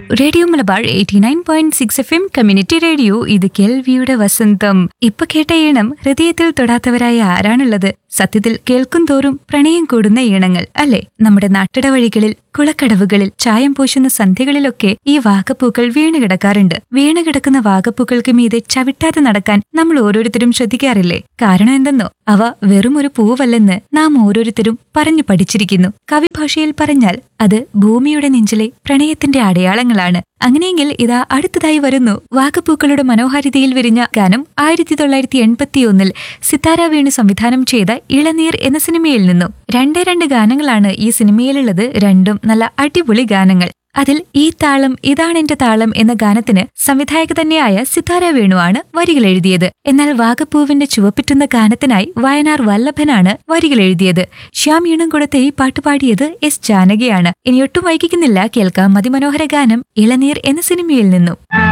radio Malabar eighty nine point six F M community radio ഇത് കേൾവിയുടെ വസന്തം ഇപ്പൊ കേട്ട ഈണം ഹൃദയത്തിൽ തൊടാത്തവരായ ആരാണുള്ളത് സത്യത്തിൽ കേൾക്കും തോറും പ്രണയം കൂടുന്ന ഈണങ്ങൾ അല്ലെ നമ്മുടെ നാട്ടിട വഴികളിൽ കുളക്കടവുകളിൽ ചായം പൂശുന്ന സന്ധ്യകളിലൊക്കെ ഈ വാഗപ്പൂക്കൾ വീണ് കിടക്കാറുണ്ട് വീണ് കിടക്കുന്ന വാഗപ്പൂക്കൾക്ക് മീതെ ചവിട്ടാതെ നടക്കാൻ നമ്മൾ ഓരോരുത്തരും ശ്രദ്ധിക്കാറില്ലേ കാരണം എന്തെന്നോ അവ വെറും ഒരു പൂവല്ലെന്ന് നാം ഓരോരുത്തരും പറഞ്ഞു പഠിച്ചിരിക്കുന്നു കവിഭാഷയിൽ പറഞ്ഞാൽ അത് ഭൂമിയുടെ നെഞ്ചിലെ പ്രണയത്തിന്റെ അടയാളങ്ങളാണ് അങ്ങനെയെങ്കിൽ ഇതാ അടുത്തതായി വരുന്നു വാഗപ്പൂക്കളുടെ മനോഹാരിതയിൽ വിരിഞ്ഞ ഗാനം ആയിരത്തി തൊള്ളായിരത്തി എൺപത്തിയൊന്നിൽ സിത്താര വേണു സംവിധാനം ചെയ്ത ഇളനീർ എന്ന സിനിമയിൽ നിന്നും രണ്ടേ രണ്ട് ഗാനങ്ങളാണ് ഈ സിനിമയിലുള്ളത് രണ്ടും നല്ല അടിപൊളി ഗാനങ്ങൾ അതിൽ ഈ താളം ഇതാണെന്റെ താളം എന്ന ഗാനത്തിന് സംവിധായക തന്നെയായ സിതാര വേണുവാണ് വരികൾ എഴുതിയത് എന്നാൽ വാഗപ്പൂവിന്റെ ചുവപ്പിറ്റുന്ന ഗാനത്തിനായി വയനാർ വല്ലഭനാണ് വരികൾ എഴുതിയത് ശ്യാം ഈണം കൊടുത്ത ഈ പാട്ട് പാടിയത് എസ് ജാനകിയാണ് ഇനി ഒട്ടും വൈകിക്കുന്നില്ല കേൾക്കാം അതിമനോഹര ഗാനം ഇളനീർ എന്ന സിനിമയിൽ നിന്നും